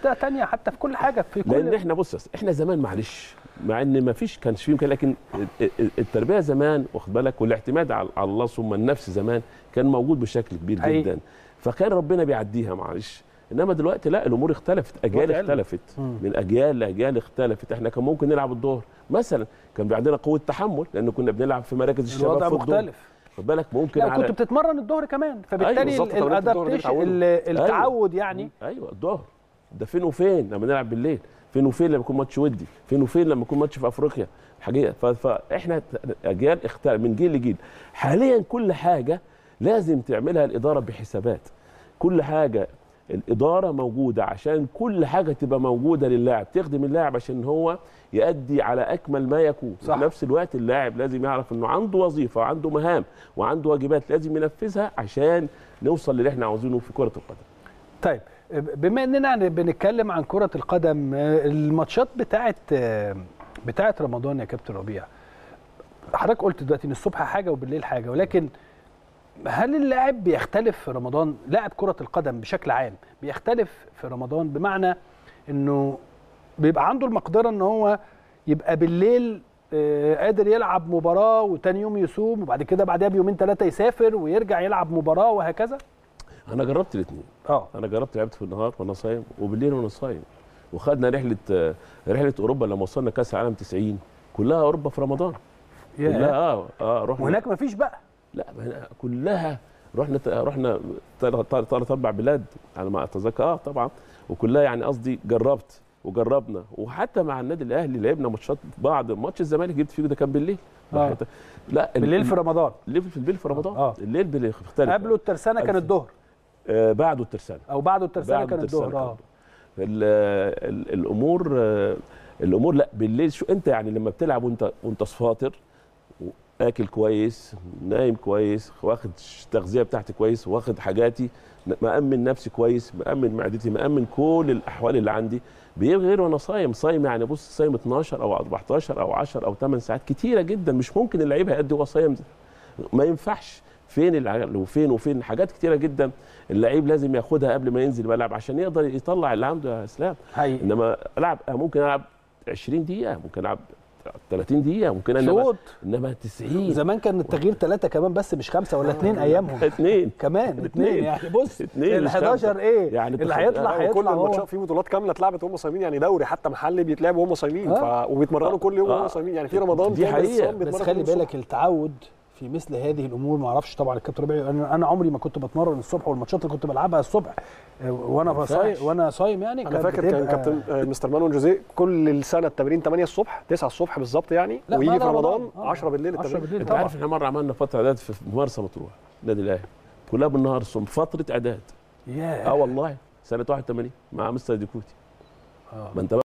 ده تانية حتى في كل حاجه في كل لان احنا بص يا أستاذ، احنا زمان معلش مع ان ما فيش كانش فيه امكان لكن ال- ال- التربيه زمان واخد بالك والاعتماد على على الله ثم النفس زمان كان موجود بشكل كبير حقيقي. جدا فكان ربنا بيعديها معلش انما دلوقتي لا الامور اختلفت اجيال الوضع قل. اختلفت مم. من اجيال لاجيال اختلفت احنا كان ممكن نلعب الظهر مثلا كان بي عندنا قوه تحمل لان كنا بنلعب في مراكز الشباب الوضع في الظهر مختلف خد بالك ممكن لا على كنت بتتمرن الظهر كمان فبالتالي بالظبط، تمرينة الظهر دي الادابتيشن بتعودوا. التعود يعني ايوه الظهر ده فين وفين لما نلعب بالليل فين وفين لما يكون ماتش ودي فين وفين لما يكون ماتش في افريقيا حقيقه ف- فاحنا اجيال اختلف من جيل لجيل حاليا كل حاجه لازم تعملها الاداره بحسابات كل حاجه الاداره موجوده عشان كل حاجه تبقى موجوده للاعب تخدم اللاعب عشان هو يؤدي على اكمل ما يكون صح. في نفس الوقت اللاعب لازم يعرف انه عنده وظيفه وعنده مهام وعنده واجبات لازم ينفذها عشان نوصل للي احنا عاوزينه في كره القدم طيب بما اننا بنتكلم عن كرة القدم آه، الماتشات بتاعت آه، بتاعت رمضان يا كابتن ربيع حضرتك قلت دلوقتي ان الصبح حاجة وبالليل حاجة ولكن هل اللاعب بيختلف في رمضان لاعب كرة القدم بشكل عام بيختلف في رمضان بمعنى انه بيبقى عنده المقدرة ان هو يبقى بالليل آه، قادر يلعب مباراة وتاني يوم يصوم وبعد كده بعدها بيومين ثلاثة يسافر ويرجع يلعب مباراة وهكذا انا جربت الاثنين اه انا جربت لعبت في النهار وانا صايم وبالليل وانا صايم وخدنا رحله آه، رحله اوروبا لما وصلنا كاس العالم 90 كلها اوروبا في رمضان كلها ياه. اه اه رحنا وهناك مفيش بقى لا ما هنا كلها رحنا رحنا ثلاث اربع بلاد على ما اتذكر اه طبعا وكلها يعني قصدي جربت وجربنا وحتى مع النادي الاهلي لعبنا ماتشات بعض ماتش الزمالك جبت فيه ده كان بالليل آه. لا ال- بالليل في رمضان الليل في الليل في رمضان آه. الليل بيختلف قبله الترسانه كان ألف. الظهر آه بعده الترسانه او بعده الترسانه بعد كان الترسانة الظهر اه كان ال- ال- الامور آه، الامور لا بالليل شو انت يعني لما بتلعب وانت وانت فاطر اكل كويس نايم كويس واخد التغذيه بتاعتي كويس واخد حاجاتي مأمن نفسي كويس مأمن معدتي مأمن كل الاحوال اللي عندي بيبقى غير وانا صايم صايم يعني بص صايم 12 او 14 او 10 او 8 ساعات كتيره جدا مش ممكن اللعيب هيأدي وهو صايم ما ينفعش فين العقل وفين وفين حاجات كتيره جدا اللعيب لازم ياخدها قبل ما ينزل الملعب عشان يقدر يطلع اللي عنده يا اسلام حقيقي انما العب ممكن العب 20 دقيقه ممكن العب 30 دقيقه ممكن انما شوط انما 90 زمان كان التغيير ثلاثه كمان بس مش خمسه ولا اثنين ايامهم اثنين كمان اثنين اتنين. يعني بص اتنين ال مش 11 خمسة. ايه يعني اللي تخ- هيطلع وكل هيطلع هو الماتشات في بطولات كامله اتلعبت وهم صايمين يعني دوري حتى محلي بيتلعب وهم صايمين آه. ف... وبيتمرنوا كل يوم وهم آه. صايمين يعني في رمضان دي في حقيقة. الصيام بس بيتمرن خلي كل الصبح. بالك التعود في مثل هذه الامور ما اعرفش طبعا الكابتن ربيعي انا انا عمري ما كنت بتمرن الصبح والماتشات اللي كنت بلعبها الصبح آه، وانا ما صايم ينفعش. وانا صايم يعني انا كانت فاكر كان بتبقى- كابتن آه، مستر مانويل جوزيه كل السنه التمرين 8 الصبح 9 الصبح بالظبط يعني لا، ويجي بعد في رمضان رمضان. آه. 10 بالليل 10 التمرين بالليل انت طبعا عارف احنا مره عملنا فتره اعداد في في مرسى مطروح النادي الاهلي كلها بالنهار الصبح فتره اعداد ياه اه والله سنه 81 مع مستر ديكوتي آه. ما انت